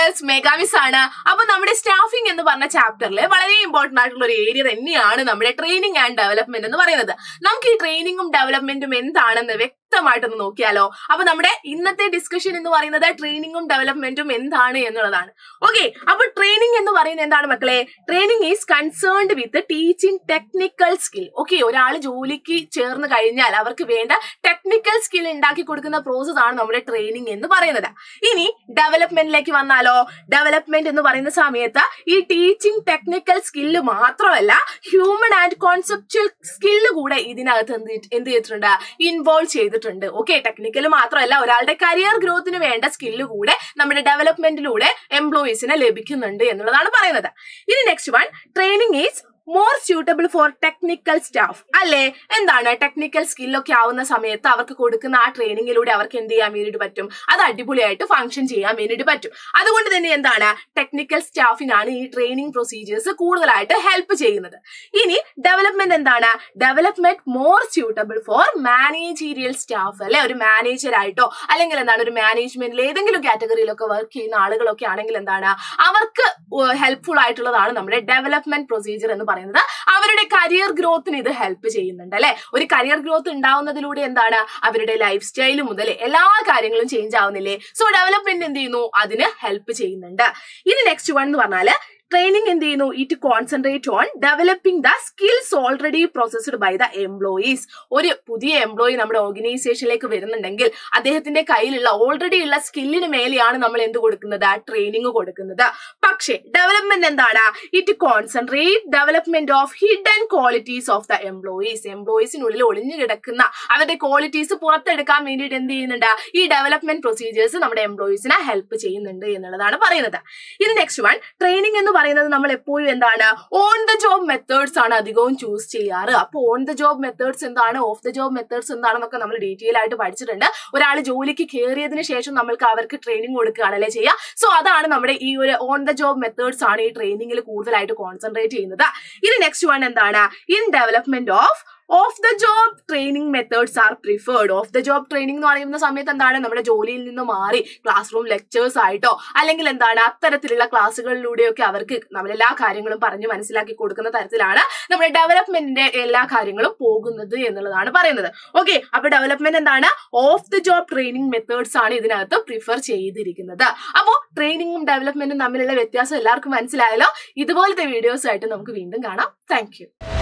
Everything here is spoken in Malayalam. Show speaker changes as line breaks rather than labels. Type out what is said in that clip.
ഡിയേഴ്സ് മെഗാമിസ് ആണ് അപ്പൊ നമ്മുടെ സ്റ്റാഫിംഗ് എന്ന് പറഞ്ഞ ചാപ്റ്ററിൽ വളരെ ഇമ്പോർട്ടന്റ് ആയിട്ടുള്ള ഒരു ഏരിയ തന്നെയാണ് നമ്മുടെ ട്രെയിനിങ് ആൻഡ് ഡെവലപ്മെന്റ് എന്ന് പറയുന്നത് നമുക്ക് ഈ ട്രെയിനിങ്ങും ഡെവലപ്മെന്റും എന്താണെന്ന് വ്യക്തമായിട്ടൊന്ന് നോക്കിയാലോ അപ്പൊ നമ്മുടെ ഇന്നത്തെ ഡിസ്കഷൻ എന്ന് പറയുന്നത് ട്രെയിനിങ്ങും ഡെവലപ്മെന്റും എന്താണ് എന്നുള്ളതാണ് ഓക്കെ അപ്പൊ ട്രെയിനിങ് എന്ന് പറയുന്നത് എന്താണ് മക്കളെ training is concerned with teaching technical skill okay ഒരാൾ ജോലിക്ക് ചേർന്ന് കഴിഞ്ഞാൽ അവർക്ക് വേണ്ട ടെക്നിക്കൽ സ്കിൽ ഉണ്ടാക്കി കൊടുക്കുന്ന പ്രോസസ് ആണ് നമ്മുടെ ട്രെയിനിങ് എന്ന് പറയുന്നത് ഇനി ഡെവലപ്മെന്റിലേക്ക് വന്നാലോ ഡെവലപ്മെന്റ് എന്ന് പറയുന്ന സമയത്ത് ഈ ടീച്ചിങ് ടെക്നിക്കൽ സ്കില്ല് മാത്രമല്ല ഹ്യൂമൻ ആൻഡ് കോൺസെപ്ച്വൽ സ്കില്ല് കൂടെ ഇതിനകത്ത് എന്ത് ചെയ്തി- എന്ത് ചെയ്തിട്ടുണ്ട് ഇൻവോൾവ് ചെയ്തിട്ടുണ്ട് ഓക്കെ ടെക്നിക്കൽ മാത്രമല്ല ഒരാളുടെ കരിയർ ഗ്രോത്തിന് വേണ്ട സ്കില്ല് കൂടെ നമ്മുടെ ഡെവലപ്മെന്റിലൂടെ എംപ്ലോയീസിന് ലഭിക്കുന്നുണ്ട് എന്നുള്ളതാണ് പറയുന്നത് ഇനി next one training is more suitable for technical staff അല്ലേ എന്താണ് ടെക്നിക്കൽ സ്കില്ലൊക്കെ ആവുന്ന സമയത്ത് അവർക്ക് കൊടുക്കുന്ന ആ ട്രെയിനിങ്ങിലൂടെ അവർക്ക് എന്ത് ചെയ്യാൻ വേണ്ടിയിട്ട് പറ്റും അത് അടിപൊളിയായിട്ട് ഫംഗ്ഷൻ ചെയ്യാൻ വേണ്ടിയിട്ട് പറ്റും അതുകൊണ്ട് തന്നെ എന്താണ് ടെക്നിക്കൽ സ്റ്റാഫിനാണ് ഈ ട്രെയിനിങ് പ്രൊസീജിയേഴ്സ് കൂടുതലായിട്ട് ഹെൽപ്പ് ചെയ്യുന്നത് ഇനി ഡെവലപ്മെന്റ് എന്താണ് development more suitable for managerial staff അല്ലെ ഒരു മാനേജർ ആയിട്ടോ അല്ലെങ്കിൽ എന്താണ് ഒരു മാനേജ്മെന്റിൽ ഏതെങ്കിലും കാറ്റഗറിയിലൊക്കെ വർക്ക് ചെയ്യുന്ന ആളുകളൊക്കെ ആണെങ്കിൽ എന്താണ് അവർക്ക് ഹെൽപ്ഫുൾ ആയിട്ടുള്ളതാണ് നമ്മുടെ ഡെവലപ്മെന്റ് പ്രൊസീജിയർ എന്ന് പറയുന്നത് അവരുടെ കരിയർ ഗ്രോത്തിന് ഇത് ഹെൽപ്പ് ചെയ്യുന്നുണ്ട് അല്ലെ ഒരു കരിയർ ഗ്രോത്ത് ഉണ്ടാവുന്നതിലൂടെ എന്താണ് അവരുടെ ലൈഫ് സ്റ്റൈൽ മുതൽ എല്ലാ കാര്യങ്ങളും ചേഞ്ച് ആവുന്നില്ലേ സോ ഡെവലപ്മെന്റ് എന്ത് ചെയ്യുന്നു അതിന് ഹെൽപ്പ് ചെയ്യുന്നുണ്ട് ഇനി നെക്സ്റ്റ് വൺ എന്ന് പറഞ്ഞാല് ട്രെയിനിങ് എന്ത് ചെയ്യുന്നു it concentrate on developing the skills already processed by the employees ഒരു പുതിയ എംപ്ലോയി നമ്മുടെ ഓർഗനൈസേഷനിലേക്ക് വരുന്നുണ്ടെങ്കിൽ അദ്ദേഹത്തിന്റെ കയ്യിലുള്ള ഓൾറെഡി ഉള്ള സ്കില്ലിന് മേലെയാണ് നമ്മൾ എന്ത് കൊടുക്കുന്നത് ട്രെയിനിങ് കൊടുക്കുന്നത് പക്ഷേ ഡെവലപ്മെന്റ് എന്താണ് it concentrate development of hidden qualities of the employees എംപ്ലോയീസിനുള്ളിൽ ഒളിഞ്ഞു കിടക്കുന്ന അവരുടെ ക്വാളിറ്റീസ് പുറത്തെടുക്കാൻ വേണ്ടിയിട്ട് എന്ത് ചെയ്യുന്നുണ്ട് ഈ ഡെവലപ്മെന്റ് പ്രൊസീജിയേഴ്സ് നമ്മുടെ എംപ്ലോയീസിനെ ഹെൽപ്പ് ചെയ്യുന്നുണ്ട് എന്നുള്ളതാണ് പറയുന്നത് ഇനി നെക്സ്റ്റ് വൺ ട്രെയിനിങ് എന്ന് പറയുന്നത് നമ്മൾ എപ്പോഴും എന്താണ് ഓൺ ദ ജോബ് മെത്തേഡ്സ് ആണ് അധികവും ചൂസ് ചെയ്യാറ് അപ്പോൾ ഓൺ ദ ജോബ് മെത്തേഡ്സ് എന്താണ് ഓഫ് ദ ജോബ് മെത്തേഡ്സ് എന്താണെന്നൊക്കെ നമ്മൾ ഡീറ്റെയിൽ ആയിട്ട് പഠിച്ചിട്ടുണ്ട് ഒരാൾ ജോലിക്ക് കയറിയതിന് ശേഷം നമ്മൾക്ക് അവർക്ക് ട്രെയിനിങ് കൊടുക്കുകയാണല്ലേ ചെയ്യുക സോ അതാണ് നമ്മുടെ ഈ ഒരു ഓൺ ദ ജോബ് മെത്തേഡ്സ് ആണ് ഈ ട്രെയിനിങ്ങിൽ കൂടുതലായിട്ട് കോൺസെൻട്രേറ്റ് ചെയ്യുന്നത് ഇനി നെക്സ്റ്റ് വൺ എന്താണ് in development of of the job training methods are preferred of the job training എന്ന് പറയുന്ന സമയത്ത് എന്താണ് നമ്മുടെ ജോലിയിൽ നിന്ന് മാറി ക്ലാസ് റൂം ലെക്ചേഴ്സ് ആയിട്ടോ അല്ലെങ്കിൽ എന്താണ് അത്തരത്തിലുള്ള ക്ലാസ്സുകളിലൂടെയൊക്കെ അവർക്ക് നമ്മൾ എല്ലാ കാര്യങ്ങളും പറഞ്ഞ് മനസ്സിലാക്കി കൊടുക്കുന്ന തരത്തിലാണ് നമ്മുടെ ഡെവലപ്മെന്റിന്റെ എല്ലാ കാര്യങ്ങളും പോകുന്നത് എന്നുള്ളതാണ് പറയുന്നത് ഓക്കെ അപ്പൊ ഡെവലപ്മെന്റ് എന്താണ് of the job training methods ആണ് ഇതിനകത്ത് പ്രിഫർ ചെയ്തിരിക്കുന്നത് അപ്പോൾ ട്രെയിനിങ്ങും ഡെവലപ്മെന്റും തമ്മിലുള്ള വ്യത്യാസം എല്ലാവർക്കും മനസ്സിലായല്ലോ ഇതുപോലത്തെ വീഡിയോസ് ആയിട്ട് നമുക്ക് വീണ്ടും കാണാം താങ്ക്